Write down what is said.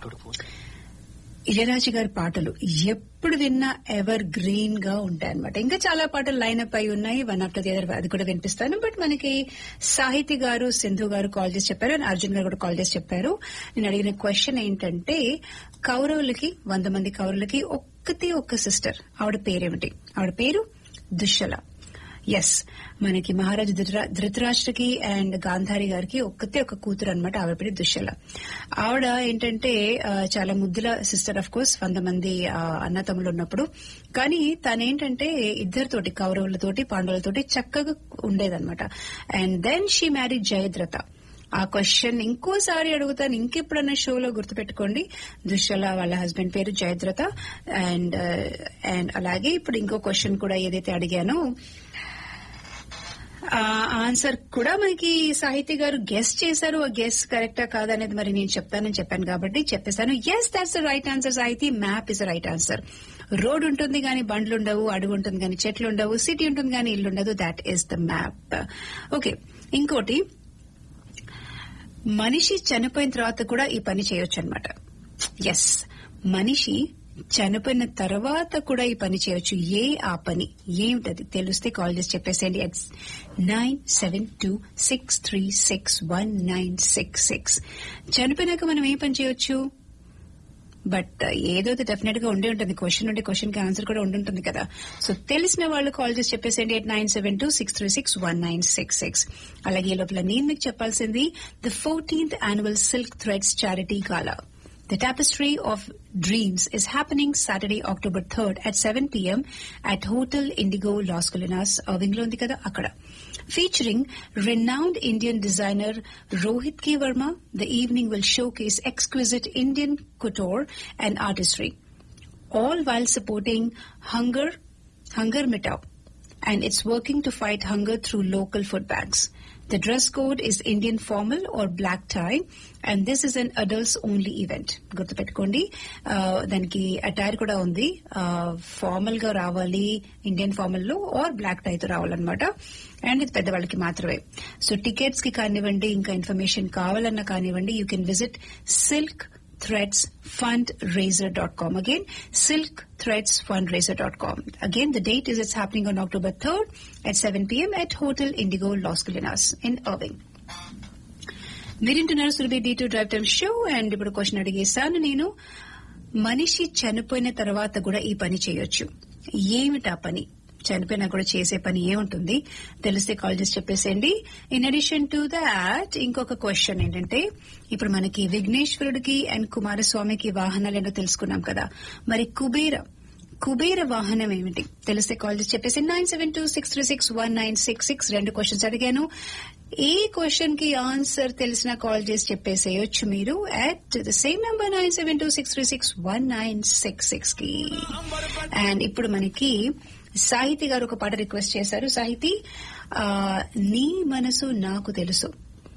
ఇళయరాజు గారి పాటలు ఎప్పుడు విన్నా ఎవర్ గ్రీన్ గా ఉంటాయి అనమాట ఇంకా చాలా పాటలు లైన్ అప్ అయి ఉన్నాయి వన్ ఆఫ్టర్ ది అదర్ అది కూడా వినిపిస్తాను బట్ మనకి సాహితి గారు సింధు గారు కాల్ చేసి చెప్పారు అండ్ అర్జున్ గారు కూడా కాల్ చేసి చెప్పారు నేను అడిగిన క్వశ్చన్ ఏంటంటే కౌరవులకి వంద మంది కౌరవులకి ఒక్కతే ఒక్క సిస్టర్ ఆవిడ పేరేమిటి ఆవిడ పేరు దుశ్శల ఎస్ మనకి మహారాజు ధృతరా- ధృతరాష్ట్రకి అండ్ గాంధారి గారికి ఒక్కతే ఒక కూతురు అనమాట ఆవిడ పేరు దుశ్శల ఆవిడ ఏంటంటే ఆ, చాలా ముద్దుల సిస్టర్ ఆఫ్ కోర్స్ వంద మంది ఆ, అన్నతమ్ములు ఉన్నప్పుడు కానీ తనేంటంటే ఇద్దరితోటి కౌరవులతోటి పాండవులతోటి చక్కగా ఉండేదన్నమాట and then she married Jayadratha ఆ క్వశ్చన్ ఇంకోసారి అడుగుతాను ఇంకెప్పుడన్నా షోలో గుర్తుపెట్టుకోండి దుశ్శల వాళ్ళ హస్బెండ్ పేరు జయద్రథ అండ్ అండ్ అలాగే ఇప్పుడు ఇంకో క్వశ్చన్ కూడా ఏదైతే అడిగానో ఆన్సర్ కూడా మనకి సాహితీ గారు గెస్ట్ చేశారు ఆ గెస్ట్ కరెక్టా కాదనేది మరి నేను చెప్తానని చెప్పాను కాబట్టి చెప్పేశాను yes that's the right answer Sahithi map is right answer road ఉంటుంది కానీ బండ్లు ఉండవు అడుగు ఉంటుంది కానీ చెట్లు ఉండవు సిటీ ఉంటుంది కానీ ఇల్లు ఉండదు that is the map okay ఇంకోటి మనిషి చనిపోయిన తర్వాత కూడా ఈ పని చేయొచ్చు అనమాట ఎస్ మనిషి చనిపోయిన తర్వాత కూడా ఈ పని చేయొచ్చు ఏ ఆ పని ఏమిటది తెలిస్తే కాల్ చేసి చెప్పేసేయండి eight nine seven two six three six one nine six six చనిపోయినాక మనం ఏ పని చేయొచ్చు బట్ ఏదో డెఫినెట్ గా ఉండే ఉంటుంది క్వశ్చన్ ఉంటే క్వశ్చన్ కి ఆన్సర్ కూడా ఉండుంటుంది కదా సో తెలిసిన వాళ్ళు కాల్ చేసి చెప్పేసేయండి eight nine seven two six three six one nine six six అలాగే ఈ లోపల నేను మీకు చెప్పాల్సింది the fourteenth annual silk threads charity gala The Tapestry of Dreams is happening Saturday, October 3rd at 7 p.m. at Hotel Indigo Las Colinas, Irving lo ఉంది కదా అక్కడ featuring renowned Indian designer Rohit K. Verma. The evening will showcase exquisite Indian couture and artistry, all while supporting hunger, hunger mitao, and it's working to fight hunger through local food banks. The dress code is Indian formal or black tie, and this is an adults only event. గుర్తుపెట్టుకోండి ఆ, దానికి attire కూడా ఉంది formal గా రావాలి Indian formal లో or black tie తో రావాలన్నమాట అండ్ ఇది పెద్దవాళ్ళకి మాత్రమే సో టికెట్స్ కి కానివ్వండి ఇంకా ఇన్ఫర్మేషన్ కావాలన్నా కానివ్వండి you can visit silk threadsfundraiser.com. Again, silkthreadsfundraiser.com. Again, the date is it's happening on October 3rd at 7 p.m. at Hotel Indigo Los Colinas in Irving. మీరింటున్నారు Surabhi D to drive time show and ఇప్పుడు question అడిగేశాను నేను మనిషి చనిపోయిన తర్వాత కూడా ఈ పని చేయొచ్చు ఏమిటా పని చనిపోయినా కూడా చేసే పని ఏముంటుంది తెలిస్తే కాల్ చేసి చెప్పేసేయండి ఇన్ అడిషన్ టు దాట్ ఇంకొక క్వశ్చన్ ఏంటంటే ఇప్పుడు మనకి విఘ్నేశ్వరుడికి అండ్ కుమారస్వామికి వాహనాలు ఏంటో తెలుసుకున్నాం కదా మరి కుబేర కుబేర వాహనం ఏమిటి తెలిస్తే కాల్ చేసి చెప్పేసి nine seven two six three six one nine six six రెండు క్వశ్చన్స్ అడిగాను ఏ క్వశ్చన్ కి ఆన్సర్ తెలిసిన కాల్ చేసి చెప్పేసేయొచ్చు మీరు at the same number nine seven two six three six one nine six six కి అండ్ ఇప్పుడు మనకి సాహితి గారు ఒక పాట రిక్వెస్ట్ చేశారు సాహితి ఆ, నీ మనసు నాకు తెలుసు